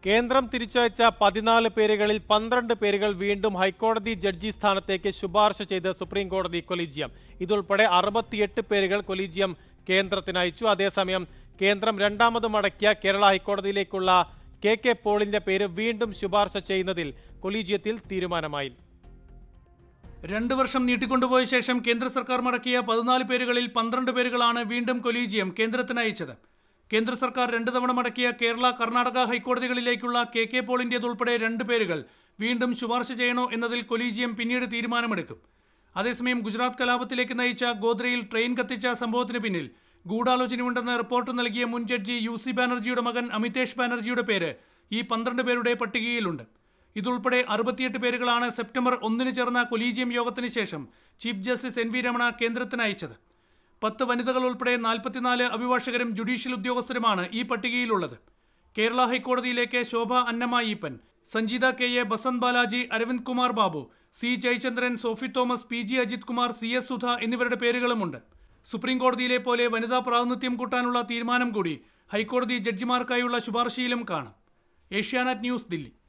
കേന്ദ്രം തിരിച്ചയച്ച പതിനാല് പേരുകളിൽ പന്ത്രണ്ട് പേരുകൾ വീണ്ടും ഹൈക്കോടതി ജഡ്ജി സ്ഥാനത്തേക്ക് ശുപാർശ ചെയ്ത് സുപ്രീം കോടതി കൊലീജിയം ഇതുൾപ്പെടെ അറുപത്തിയെട്ട് പേരുകൾ കൊലീജിയം കേന്ദ്രത്തിന് അയച്ചു അതേസമയം കേന്ദ്രം രണ്ടാമത് മടക്കിയ കേരള ഹൈക്കോടതിയിലേക്കുള്ള കെ കെ പോളിന്റെ പേര് വീണ്ടും ശുപാർശ ചെയ്യുന്നതിൽ കൊലീജിയത്തിൽ തീരുമാനമായി രണ്ട് വർഷം നീട്ടിക്കൊണ്ടുപോയ ശേഷം കേന്ദ്ര സർക്കാർ മടക്കിയ പതിനാല് പേരുകളിൽ പന്ത്രണ്ട് പേരുകളാണ് വീണ്ടും കൊലീജിയം കേന്ദ്രത്തിന് അയച്ചത് കേന്ദ്ര സർക്കാർ രണ്ട് തവണ മടക്കിയ കേരള കർണാടക ഹൈക്കോടതികളിലേക്കുള്ള കെ കെ പോളിൻ്റേതുൾപ്പെടെ രണ്ട് പേരുകൾ വീണ്ടും ശുപാർശ ചെയ്യണോ എന്നതിൽ കൊലീജിയം പിന്നീട് തീരുമാനമെടുക്കും അതേസമയം ഗുജറാത്ത് കലാപത്തിലേക്ക് നയിച്ച ഗോദ്രയിൽ ട്രെയിൻ കത്തിച്ച സംഭവത്തിന് പിന്നിൽ ഗൂഢാലോചനയുണ്ടെന്ന് റിപ്പോർട്ട് നൽകിയ മുൻ ജഡ്ജി യു സി ബാനർജിയുടെ മകൻ അമിതേഷ് ബാനർജിയുടെ പേര് ഈ പന്ത്രണ്ട് പേരുടെ പട്ടികയിലുണ്ട് ഇതുൾപ്പെടെ അറുപത്തിയെട്ട് പേരുകളാണ് സെപ്റ്റംബർ ഒന്നിന് ചേർന്ന കൊലീജിയം യോഗത്തിന് ശേഷം chief justice N V Ramana കേന്ദ്രത്തിന് അയച്ചത് പത്ത് വനിതകൾ ഉൾപ്പെടെ നാൽപ്പത്തിനാല് അഭിഭാഷകരും ജുഡീഷ്യൽ ഉദ്യോഗസ്ഥരുമാണ് ഈ പട്ടികയിലുള്ളത് കേരള ഹൈക്കോടതിയിലേക്ക് Shobha Annamma Eapen Sanjeetha K A Basant Balaji Aravind Kumar Babu C Jayachandran Sophy Thomas P G Ajith Kumar C S Sudha എന്നിവരുടെ പേരുകളുമുണ്ട് സുപ്രീം കോടതിയിലെ പോലെ വനിതാ പ്രാതിനിധ്യം കൂട്ടാനുള്ള തീരുമാനം കൂടി ഹൈക്കോടതി ജഡ്ജിമാർക്കായുള്ള ശുപാർശയിലും കാണാം ഏഷ്യാനെറ്റ് ന്യൂസ് ദില്ലി